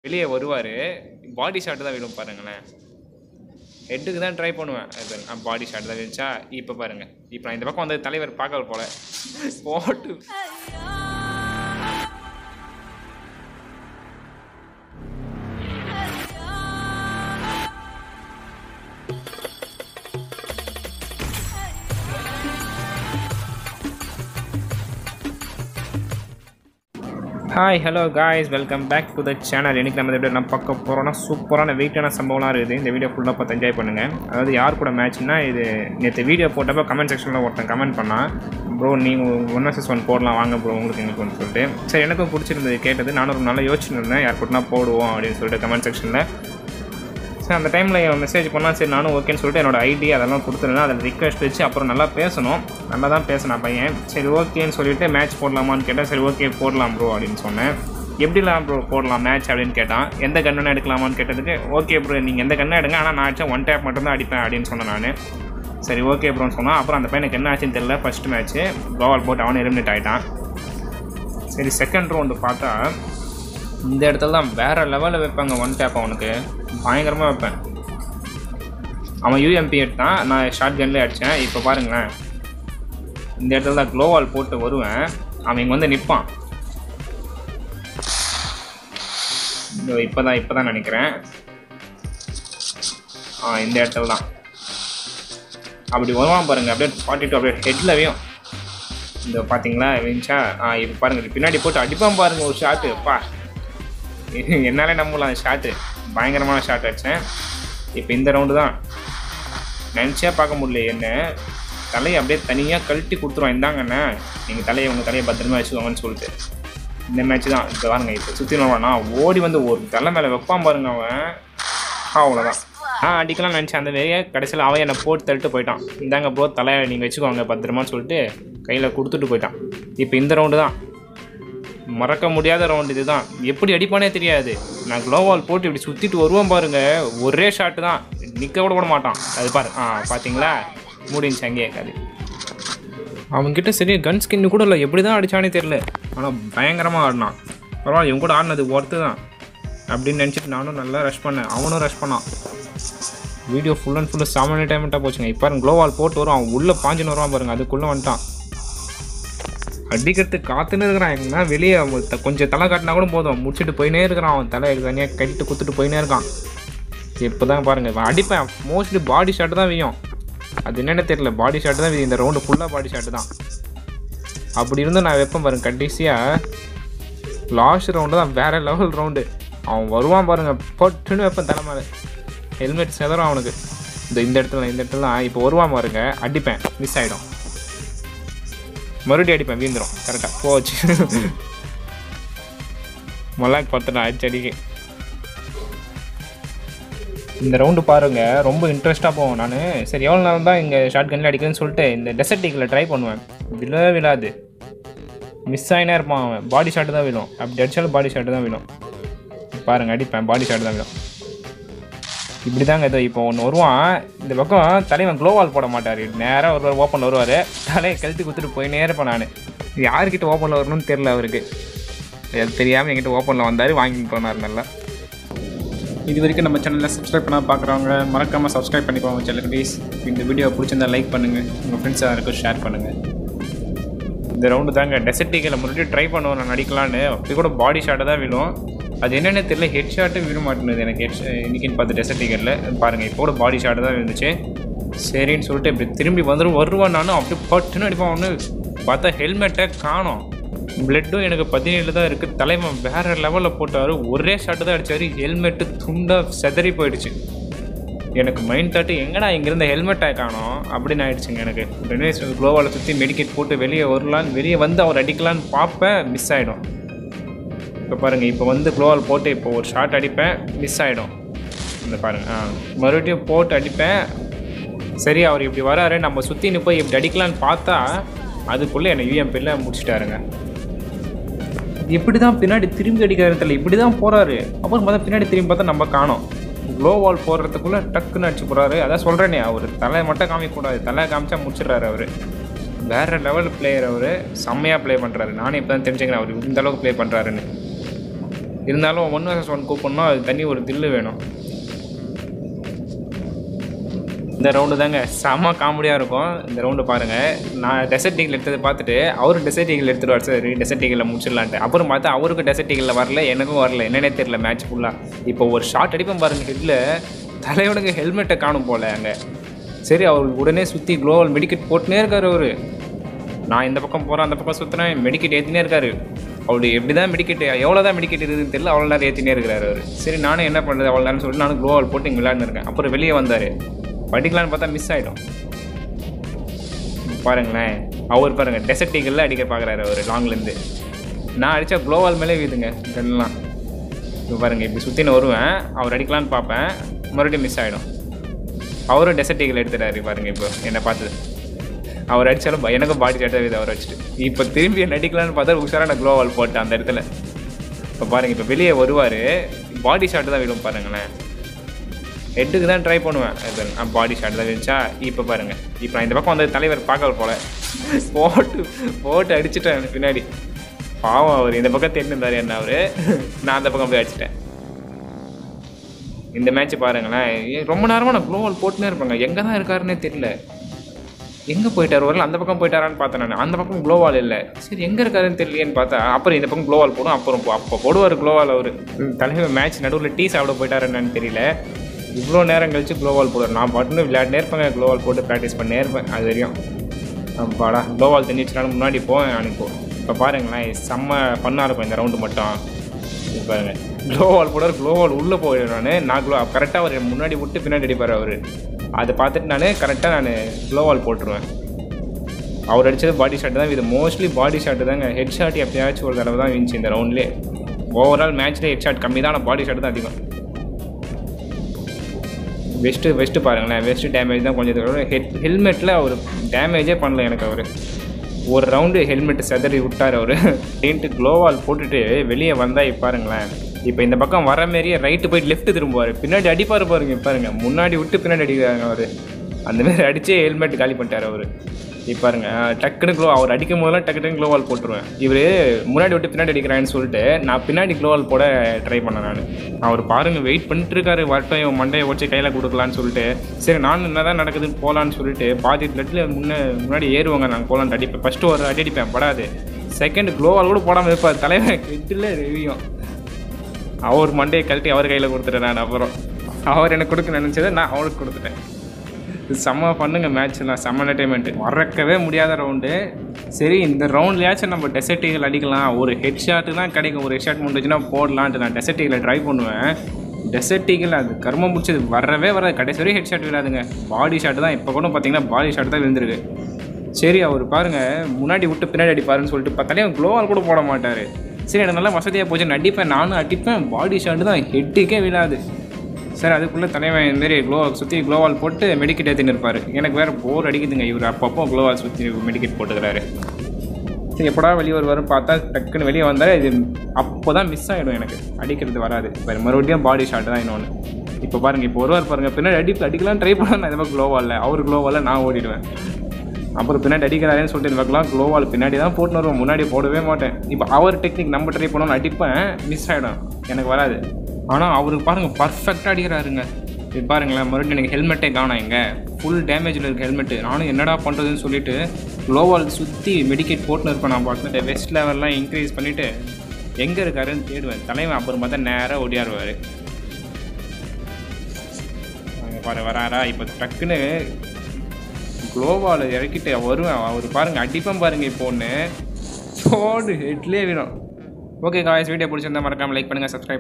வெளியே வருவார் பாடி ஷாட் தான் விழும் பாருங்களேன் ஹெட்டுக்கு தான் ட்ரை பண்ணுவேன் அது பாடி ஷாட் தான் விழுச்சா இப்போ பாருங்க இப்போ நான் இந்த பக்கம் வந்து தலைவர் பார்க்கல போல போட்டு hi hello guys welcome back to the channel இன்றைக்கி நம்ம எப்படி நம்ம பார்க்க போகிறோம்னா சூப்பரான வெயிட்டான சம்பவம்லாம் இருக்குது இந்த வீடியோ ஃபுல்லாக பார்த்து என்ஜாய் பண்ணுங்கள் அதாவது யார் கூட மேட்ச்னா இது நேற்று வீடியோ போட்டப்போ கமெண்ட் செக்ஷனில் ஒருத்தன் கமெண்ட் பண்ணான் ப்ரோ நீங்கள் ஒன் வர்சஸ் ஒன் போடலாம் வாங்க ப்ரோ உங்களுக்கு எங்களுக்கு ஒன்று சொல்லிட்டு சரி எனக்கும் பிடிச்சிருந்தது கேட்டது நானும் ஒரு நாளாக யோசிச்சுட்டு இருந்தேன் யார் கூடனா போடுவோம் அப்படின்னு சொல்லிட்டு கமெண்ட் செக்ஷனில் சரி அந்த டைமில் மெசேஜ் பண்ணால் சரி நானும் ஓகேன்னு சொல்லிட்டு என்னோட ஐடி அதெல்லாம் கொடுத்துருந்தேன் அதில் ரிக்வெஸ்ட் வச்சு அப்புறம் நல்லா பேசணும் நல்லா தான் பேசினான் பையன் சரி ஓகேன்னு சொல்லிட்டு மேட்ச் போடலாமான்னு கேட்டேன் சரி ஓகே போடலாம் ப்ரோ அப்படின்னு சொன்னேன் எப்படிலாம் ப்ரோ போடலாம் மேட்ச் அப்படின்னு கேட்டான் எந்த கன்னு எடுக்கலாமான்னு கேட்டதுக்கு ஓகே ப்ரோ நீங்கள் எந்த கன்னு எடுங்க ஆனால் நான் அடிச்சா ஒன் டேப் மட்டும்தான் அடிப்பேன் அப்படின்னு சொன்னேன் நான் சரி ஓகே ப்ரோன்னு சொன்னான் அப்புறம் அந்த பையனுக்கு என்ன ஆச்சுன்னு தெரியல ஃபஸ்ட் மேட்ச்சு கோவால் போட்டு அவனே எலிமினேட் ஆகிட்டான் சரி செகண்ட் ரவுண்டு பார்த்தா இந்த இடத்துல தான் வேறு லெவலில் வைப்பாங்க ஒன் டேப் அவனுக்கு பயங்கரமாக வைப்பேன் அவன் யூஎம்பி எடுத்தான் நான் ஷார்ட் கன்லேயே அடித்தேன் இப்போ பாருங்களேன் இந்த இடத்துல தான் க்ளோவால் போட்டு வருவேன் அவன் இங்கே வந்து நிற்பான் இப்போ தான் இப்போ தான் நினைக்கிறேன் ஆ இந்த இடத்துல தான் அப்படி வருவான் பாருங்க அப்படியே ஃபார்ட்டி டூ அப்படியே ஹெட்லவையும் இந்த பார்த்தீங்களா விஞ்சா ஆ இப்போ பாருங்க இது பின்னாடி போட்டு அடிப்பான் பாருங்க ஒரு ஷாட்டு பா என்னாலே நம்பலாம் ஷாட்டு பயங்கரமான ஷாட் அடித்தேன் இப்போ இந்த ரவுண்டு தான் நினச்சே பார்க்க முடியல என்ன தலையை அப்படியே தனியாக கழட்டி கொடுத்துருவான் இந்தாங்கண்ணே நீங்கள் தலையை உங்கள் தலையை பத்திரமா வச்சுக்கோங்கன்னு சொல்லிட்டு இந்த மேட்ச் தான் இப்போ பாருங்க இப்போ சுற்றி வருவானா ஓடி வந்து ஒரு தலை மேலே வைப்பான் பாருங்க அவன் அவ்வளோதான் நான் அடிக்கலாம் நினச்சேன் அந்த வேலையை கடைசியில் அவன் என்னை போட்டு தள்ளிட்டு போயிட்டான் இந்தாங்க ப்ரோ தலையை நீங்கள் வச்சுக்கோங்க பத்திரமான்னு சொல்லிட்டு கையில் கொடுத்துட்டு போயிட்டான் இப்போ இந்த ரவுண்டு தான் மறக்க முடியாத ரவுண்ட் இதுதான் எப்படி அடிப்பானே தெரியாது நான் க்ளோவால் போட்டு இப்படி சுற்றிட்டு வருவோம் பாருங்க ஒரே ஷாட்டு தான் நிற்க கூட விட மாட்டான் அது பாரு ஆ பார்த்தீங்களா முடிஞ்சு அங்கேயே இருக்காது அவன்கிட்ட சரியா கன் ஸ்கின்னு கூட இல்லை எப்படி தான் அடித்தானே தெரில ஆனால் பயங்கரமாக ஆடினான் பரவாயில்ல இவன் கூட ஆடினது ஒர்த்து தான் அப்படின்னு நினச்சிட்டு நானும் நல்லா ரஷ் பண்ணேன் அவனும் ரஷ் பண்ணான் video full and full seven என்டர்டைன்மெண்ட்டாக போச்சுங்க இப்போ பாருங்க க்ளோவால் போட்டு வரும் அவன் உள்ளே பாஞ்சுன்னு வருவான் பாருங்க அதுக்குள்ளே வந்துட்டான் அடிக்கிறதுக்கு காத்துன்னு இருக்கிறான் எங்கன்னா வெளியே அவன் த- கொஞ்சம் தலை காட்டினா கூட போதும் முடிச்சுட்டு போயினே இருக்கிறான் அவன் தலை தனியாக கட்டிட்டு குத்துட்டு போயினே இருக்கான் இப்போ தான் பாருங்கள் இவன் அடிப்பேன் மோஸ்ட்லி பாடி ஷாட் தான் வியும் அது என்னென்னு தெரியல பாடி ஷாட் தான் வியும் இந்த ரவுண்டு ஃபுல்லாக பாடி ஷாட் தான் அப்படி இருந்து நான் வைப்பேன் பாருங்க கடைசியாக லாஸ்ட் ரவுண்டு தான் வேற லெவல் ரவுண்டு அவன் வருவான் பாருங்க பொட்டுன்னு வைப்பேன் தலை மேலே ஹெல்மெட் செதறும் அவனுக்கு இந்த இந்த இடத்துல இந்த இடத்துல தான் இப்போ வருவான் பாருங்க அடிப்பேன் மிஸ் ஆகிடும் மறுபடியும் அடிப்பேன் வீந்துடும் கரெக்டாக போச்சு மொல்லாக் பார்த்துட்டேன் அடிச்சு அடிக்க இந்த ரவுண்டு பாருங்க ரொம்ப இன்ட்ரெஸ்ட்டாக போவோம் நான் சரி எவ்வளோ நாள் தான் இங்கே ஷார்ட் கன்னில் அடிக்கிறேன்னு சொல்லிட்டு இந்த டெசர்ட் டீக்கில் ட்ரை பண்ணுவேன் விழவே விழாது மிஸ் ஆகினே இருப்பான் அவன் பாடி ஷாட்டு தான் விழும் அப்படி அடித்தாலும் பாடி ஷாட்டு தான் விழும் பாருங்க அடிப்பேன் பாடி ஷாட்டு தான் விழும் இப்படி தாங்க இதோ இப்போ ஒன்று வருவான் இந்த பக்கம் தலைவன் க்ளோவால் போட மாட்டார் நேராக ஒரு ஓப்பனில் வருவார் தலையை கழுத்து குத்துட்டு போயினே இருப்பேன் நான் யார்கிட்ட ஓப்பனில் வரணும்னு தெரில அவருக்கு அது தெரியாமல் என்கிட்ட ஓப்பனில் வந்தார் வாங்கிட்டு போனார் நல்லா இது வரைக்கும் நம்ம சேனலில் சப்ஸ்கிரைப் பண்ணால் பார்க்குறவங்க மறக்காமல் சப்ஸ்கிரைப் பண்ணிக்கோங்க செல்லகுட்டீஸ் இந்த வீடியோ பிடிச்சிருந்தா லைக் பண்ணுங்கள் உங்கள் ஃப்ரெண்ட்ஸ் யாருக்கும் ஷேர் பண்ணுங்கள் இந்த ரவுண்டு தாங்க டெசர்ட்டிக்கில் முன்னாடி ட்ரை பண்ணுவோம் நான் நடிக்கலான்னு அப்படி கூட பாடி ஷாட்டை தான் விழும் அது என்னென்னு தெரியல ஹெட் ஷாட்டும் விழ மாட்டேங்குது எனக்கு ஹெட் இன்னைக்குன்னு பார்த்து டெசர்ட்டிக்கரில் பாருங்கள் இப்போ கூட பாடி ஷாட்டு தான் இருந்துச்சு சரின்னு சொல்லிட்டு இப்படி திரும்பி வந்துடும் வருவான் நானும் அப்படியே பட்டுன்னு அடிப்பான் ஒன்று பார்த்தா ஹெல்மெட்டை காணோம் பிளட்டும் எனக்கு பதினேழு தான் இருக்குது தலைவன் வேறு லெவலில் போட்டார் ஒரே ஷாட்டு தான் அடித்தார் ஹெல்மெட்டு துண்டாக செதறி போயிடுச்சு எனக்கு மைண்ட் தாட்டு எங்கடா இங்கேருந்து ஹெல்மெட்டை காணோம் அப்படின்னு ஆயிடுச்சுங்க எனக்கு உடனே க்ளோவால் சுற்றி மெடிக்கேட் போட்டு வெளியே வரலான்னு வெளியே வந்து அவர் அடிக்கலான்னு பார்ப்பேன் மிஸ் ஆகிடும் இப்போ பாருங்கள் இப்போ வந்து க்ளோவால் போட்டு இப்போ ஒரு ஷாட் அடிப்பேன் மிஸ் ஆகிடும் இந்த பாருங்கள் ஆ மறுபடியும் போட்டு அடிப்பேன் சரி அவர் இப்படி வராரு நம்ம சுற்றி போய் இப்படி அடிக்கலான்னு பார்த்தா அதுக்குள்ளே என்னை யூஎம்பியில் முடிச்சிட்டாருங்க இப்படி தான் பின்னாடி திரும்பி அடிக்கிற இடத்துல இப்படி தான் போகிறாரு அப்புறம் பார்த்தா பின்னாடி திரும்பி பார்த்தா நம்ம காணோம் க்ளோ வால் போடுறதுக்குள்ளே டக்குன்னு அடிச்சு போகிறாரு அதான் சொல்கிறேனே அவர் தலை மட்டும் காமிக்கக்கூடாது தலை காமிச்சா முடிச்சிடுறாரு அவர் வேறு லெவல் பிளேயர் அவர் செம்மையாக ப்ளே பண்ணுறாரு நானே இப்போ தான் தெரிஞ்சுக்கிறேன் அவர் இந்த அளவுக்கு ப்ளே பண்ணுறாருன்னு இருந்தாலும் ஒன் வர்சஸ் ஒன் கூப்பிடணும் அது தனி ஒரு தில்லு வேணும் இந்த ரவுண்டு தாங்க செம்ம காமெடியாக இருக்கும் இந்த ரவுண்டு பாருங்கள் நான் டெசர்ட் டீகில் எடுத்ததை பார்த்துட்டு அவர் டெசர்ட் டீகில் எடுத்துருவார் சரி டெசர்ட் டீகில் முடிச்சிடலான்ட்டு அப்புறம் பார்த்தா அவருக்கு டெசர்ட் டீகில் வரல எனக்கும் வரல என்னன்னே தெரியல மேட்ச் ஃபுல்லாக இப்போ ஒரு ஷாட் அடிப்பேன் பாருங்க ஹெட்டில் தலையோடங்க ஹெல்மெட்டை காணும் போல அங்கே சரி அவர் உடனே சுற்றி குளோவல் மெடிக்கெட் போட்டுனே இருக்கார் அவர் நான் இந்த பக்கம் போகிறேன் அந்த பக்கம் சுற்றுறேன் மெடிக்கெட் ஏற்றினே இருக்காரு அவரு எப்படி தான் மெடிக்கெட் எவ்வளோ தான் மெடிக்கெட் இருக்குதுன்னு தெரியல அவ்வளோ நேரம் ஏற்றினே இருக்கிறாரு அவர் சரி நானும் என்ன பண்ணுறது அவ்வளோ நேரம் சொல்லிட்டு நானும் குளோவல் போட்டு இங்கே விளையாண்டுருக்கேன் அப்புறம் வெளியே வந்தார் படிக்கலான்னு பார்த்தா மிஸ் ஆகிடும் பாருங்களேன் அவர் பாருங்க டெசர்ட் டீகல்ல அடிக்க பார்க்குறாரு அவர் லாங்லேருந்து நான் அடித்தா குளோவால் மேலே வீதுங்க கன்லாம் இப்போ பாருங்க இப்படி சுற்றின்னு வருவேன் அவர் அடிக்கலான்னு பார்ப்பேன் மறுபடியும் மிஸ் ஆகிடும் அவரும் டெசர்ட் டீகல் எடுத்துட்டாரு பாருங்க இப்போ என்னை பார்த்தது அவர் அடித்தாலும் எனக்கும் பாடி சாட்டாக வீது அவர் வச்சுட்டு இப்போ திரும்பி என்ன அடிக்கலான்னு பார்த்தா உஷாரான குளோவால் போட்டேன் அந்த இடத்துல இப்போ பாருங்க இப்போ வெளியே வருவார் பாடி ஷாட் தான் விடும் பாருங்களேன் ஹெட்டுக்கு தான் ட்ரை பண்ணுவேன் இது நான் பாடி ஷாட் தான் இருந்துச்சா இப்போ பாருங்கள் இப்போ நான் இந்த பக்கம் வந்து தலைவர் பார்க்கல போல போட்டு போட்டு அடிச்சிட்டேன் பின்னாடி பாவம் அவர் இந்த பக்கம் தெரிஞ்சிருந்தார் என்ன அவர் நான் அந்த பக்கம் போய் அடிச்சிட்டேன் இந்த மேட்ச் பாருங்களேன் ஏ, ரொம்ப நேரமாக நான் குளோவல் போட்டுனே இருப்பேங்க எங்கே தான் இருக்காருன்னே தெரியல எங்கே போயிட்டார் வரல அந்த பக்கம் போயிட்டாரான்னு பார்த்தேன் நான் அந்த பக்கம் க்ளோவால் இல்லை சரி எங்கே இருக்காருன்னு தெரியலையேன்னு பார்த்தா அப்புறம் இந்த பக்கம் க்ளோவால் போடும் அப்புறம் போ- அப்போ போடுவார் க்ளோவால் அவர் தலைவர் மேட்ச் நடுவில் டீ சாப்பிட போயிட்டாரு என்னன்னு தெரியல இவ்வளோ நேரம் கழிச்சு க்ளோவால் போடுவார் நான் பாட்டுன்னு விளையாடினே இருப்பேங்க க்ளோவால் போட்டு ப்ராக்டிஸ் பண்ணே இருப்பேன் அது வரையும் அப்பாடா க்ளோவால் தெரிஞ்சிச்சுனாலும் முன்னாடி போவேன் அனுப்போ இப்போ பாருங்களேன் செம்ம ஃபன்னாக இருக்கும் இந்த ரவுண்டு மட்டும் இது பாருங்க க்ளோவால் போடுவார் க்ளோவால் உள்ளே போயிடுவானு நான் க்ளோ கரெக்டாக அவர் முன்னாடி விட்டு பின்னாடி அடிப்பார் அவர் அதை பார்த்துட்டு நான் கரெக்டாக நான் க்ளோவால் போட்டுருவேன் அவர் அடித்தது பாடி ஷாட் தான் இது மோஸ்ட்லி பாடி ஷாட் தாங்க ஹெட் ஷாட் எப்பயாச்சும் ஒரு தடவை தான் இருந்துச்சு இந்த ரவுண்ட்லேயே ஓவரால் மேட்ச்லேயே ஹெட் ஷாட் கம்மி தான் ஆனால் பாடி ஷாட் தான் அதிகம் வெஸ்ட்டு வெஸ்ட்டு பாருங்களேன் வெஸ்ட் டேமேஜ் தான் கொஞ்சம் ஹெட் ஹெல்மெட்டில் அவர் டேமேஜே பண்ணல எனக்கு அவர் ஒரு ரவுண்டு ஹெல்மெட் செதறி விட்டார் அவர் டேன்ட்டு க்ளோவால் போட்டுட்டு வெளியே வந்தால் பாருங்களேன் இப்போ இந்த பக்கம் வர மாரியே ரைட்டு போய் லெஃப்ட் திரும்புவார் பின்னாடி அடிப்பார் பாருங்க பாருங்க முன்னாடி விட்டு பின்னாடி அடிக்கிறாங்க அவர் அந்த மாதிரி அடிச்சே ஹெல்மெட் காலி பண்ணிட்டார் அவர் இப்போ பாருங்க அஹ், டக்குன்னு க்ளோ அவர் அடிக்கும் போதெல்லாம் டக்கு டக்குன்னு க்ளோவால் போட்டுருவேன் இவர் முன்னாடி விட்டு பின்னாடி அடிக்கிறான்னு சொல்லிட்டு நான் பின்னாடி க்ளோவால் போட ட்ரை பண்ணேன் நான் அவர் பாருங்க வெயிட் பண்ணிட்டு இருக்காரு வரட்டும் இவன் மண்டையை வச்சு கையில் கொடுக்கலான்னு சொல்லிட்டு சரி நான் என்ன தான் நடக்குதுன்னு போகலான்னு சொல்லிட்டு பாதி பிளட்ல முன்னே முன்னாடி ஏறுவாங்க நான் போகலான்னு அடிப்பேன் ஃபஸ்ட்டு ஒரு அடி அடிப்பேன் படாது செகண்ட் க்ளோவால் கூட போடாமல் இருப்பார் தலைவன் கெட்டில் ரெவியும் அவர் மண்டையை கழட்டி அவர் கையில் கொடுத்துட்டேன் நான் அப்புறம் அவர் எனக்கு கொடுக்க நினச்சதை நான் அவருக்கு கொடுத்துட்டேன் இது செம்ம பண்ணுங்க மேட்ச்லாம் செம்ம என்டர்டைன்மெண்ட் மறக்கவே முடியாத ரவுண்டு சரி இந்த ரவுண்ட்லயாச்சும் நம்ம டெசர்ட்டிகள் அடிக்கலாம் ஒரு ஹெட் ஷாட்டு தான் கிடைக்கும் ஒரு ஹெட் ஷாட் முடிஞ்சுன்னா போடலான்ட்டு நான் டெசர்ட்டிகளை ட்ரை பண்ணுவேன் டெசர்ட்டிகள் அது கர்மம் முடிச்சது வரவே வராது கடைசி வரையும் ஹெட் ஷாட் விழாதுங்க பாடி ஷாட் தான் இப்போ கூட பார்த்தீங்கன்னா பாடி ஷாட் தான் விழுந்திருக்கு சரி அவர் பாருங்க முன்னாடி விட்டு பின்னாடி அடிப்பாருன்னு சொல்லிட்டு பார்த்தாலே க்ளோவால் கூட போட மாட்டார் சரி எனக்கு நல்லா வசதியாக போச்சு நான் அடிப்பேன் நானும் அடிப்பேன் பாடி ஷாட் தான் ஹெட்டுக்கே விழாது சார் அதுக்குள்ளே தலைவன் இந்த மாதிரி க்ளோ சுற்றி க்ளோவால் போட்டு மெடிக்கெட் ஏற்றின்னு இருப்பார் எனக்கு வேறு போர் அடிக்குதுங்க இவர் அப்பப்போ க்ளோவால் சுற்றி மெடிக்கெட் போட்டுக்கிறாரு சரி எப்படா வெளியே வருவார் பார்த்தா டக்குன்னு வெளியே வந்தால் இது அப்போ தான் மிஸ் ஆகிடும் எனக்கு அடிக்கிறது வராது இப்போ மறுபடியும் பாடி ஷாட் தான் இன்னொன்று இப்போ பாருங்கள் இப்போ ஒருவார் பாருங்கள் பின்னாடி அடி அடிக்கலாம் ட்ரை பண்ண நான் இந்த மாதிரி க்ளோவால் அவர் க்ளோவால் நான் ஓடிடுவேன் அப்புறம் பின்னாடி அடிக்கிறாருன்னு சொல்லிட்டு இந்த பக்கம்லாம் க்ளோவால் பின்னாடி தான் போட்டுன்னு வருவோம் முன்னாடி போடவே மாட்டேன் இப்போ அவர் டெக்னிக் நம்ம ட்ரை பண்ணோம்னு அடிப்பேன் மிஸ் ஆகிடும் எனக்கு வராது ஆனால் அவருக்கு பாருங்கள் பர்ஃபெக்டாக அடிக்கிறாருங்க இது பாருங்களேன் மறுபடியும் எனக்கு ஹெல்மெட்டே காணோம் எங்க ஃபுல் டேமேஜில் இருக்க ஹெல்மெட்டு நானும் என்னடா பண்ணுறதுன்னு சொல்லிட்டு க்ளோவால் சுற்றி மெடிக்கேட் போட்டுன்னு இருப்பேன் நான் பாட்டு வெஸ்ட் லெவல்லாம் இன்க்ரீஸ் பண்ணிவிட்டு எங்கே இருக்காருன்னு தேடுவேன் தலைவன் அப்புறம் பார்த்தா நேராக ஓடியாருவார் அங்கே பாரு வராரா இப்போ டக்குன்னு குளோவால் இறக்கிட்டு வருவேன் அவர் பாருங்க அடிப்பேன் பாருங்க இப்போ ஒன்று சோடு ஹெட்லேயே விடும் ஓகே காய்ஸ் வீடியோ பிடிச்சிருந்தா மறக்காம லைக் பண்ணுங்கள் சப்ஸ்கிரைப்